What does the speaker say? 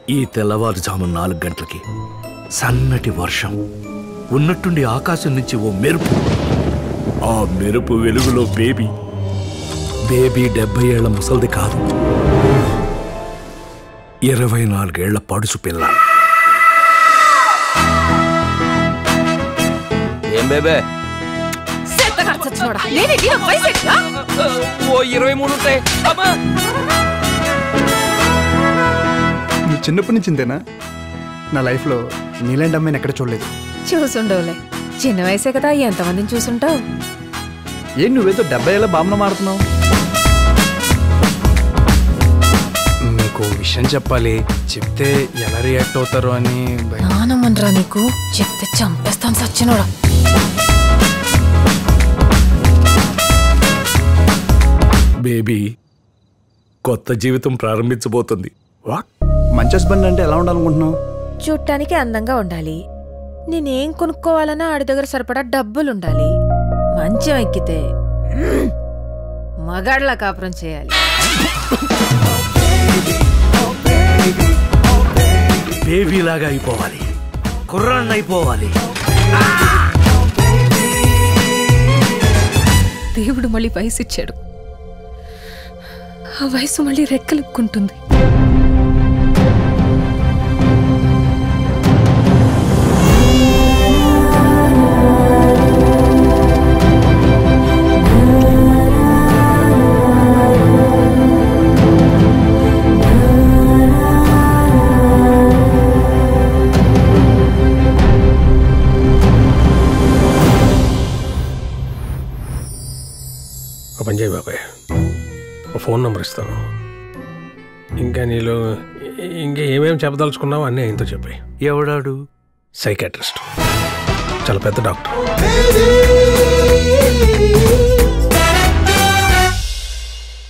ఈ తెల్లవారుజాము నాలుగు గంటలకి సన్నటి వర్షం ఉన్నట్టుండి ఆకాశం నుంచి ఓ మెరుపు ఆ మెరుపు వెలుగులో బేబీ బేబీ డెబ్బై ఏళ్ల ముసల్ది కాదు ఇరవై నాలుగేళ్ల పడుసు పిల్ల ఏం బేబే సెత్తగా చచ్చినోడా నేనేంటి నా వయసు ఎట్లా? ఓ ఇరవై మూడు ఉంటాయి అమ్మా నువ్వు చిన్నప్పటి నుంచి ఇంతేనా నా లైఫ్లో నీలాంటి అమ్మాయిని ఎక్కడ చూడలేదు చూసుండవులే చిన్న వయసే కదా ఎంతమందిని చూసుంటావు ఏం నువ్వేదో డెబ్బై ఏళ్ళ బామ్మను మాడుతున్నావు మీకు విషయం చెప్పాలి చెప్తే ఎలా రియాక్ట్ అవుతారో అని భయం. నానమ్మన్రా నీకు చెప్తే చంపేస్తాను సచ్చినోడా బేబీ కొత్త జీవితం ప్రారంభించబోతుంది వాట్ మంచి హస్బెండ్ అంటే ఎలా ఉండాలనుకుంటున్నావు చూడటానికి అందంగా ఉండాలి నేనేం కొనుక్కోవాలన్నా ఆడి దగ్గర సరిపడా డబ్బులుండాలి మంచం ఎక్కితే మగాడ్ల కాపురం చేయాలి బేబీలాగా అయిపోవాలి కుర్రాన్ని అయిపోవాలి దేవుడు మళ్ళీ వయసు ఇచ్చాడు ఆ వయసు మళ్ళీ రెక్కలుక్కుంటుంది ఒక పని చేయి బాబాయ్ ఒక ఫోన్ నెంబర్ ఇస్తాను ఇంకా నీలో ఇంకా ఏమేమి చెప్పదలుచుకున్నావు అన్నీ ఆయనతో చెప్పాయి ఎవడాడు సైకాట్రిస్ట్ చాలా పెద్ద డాక్టర్ Baby,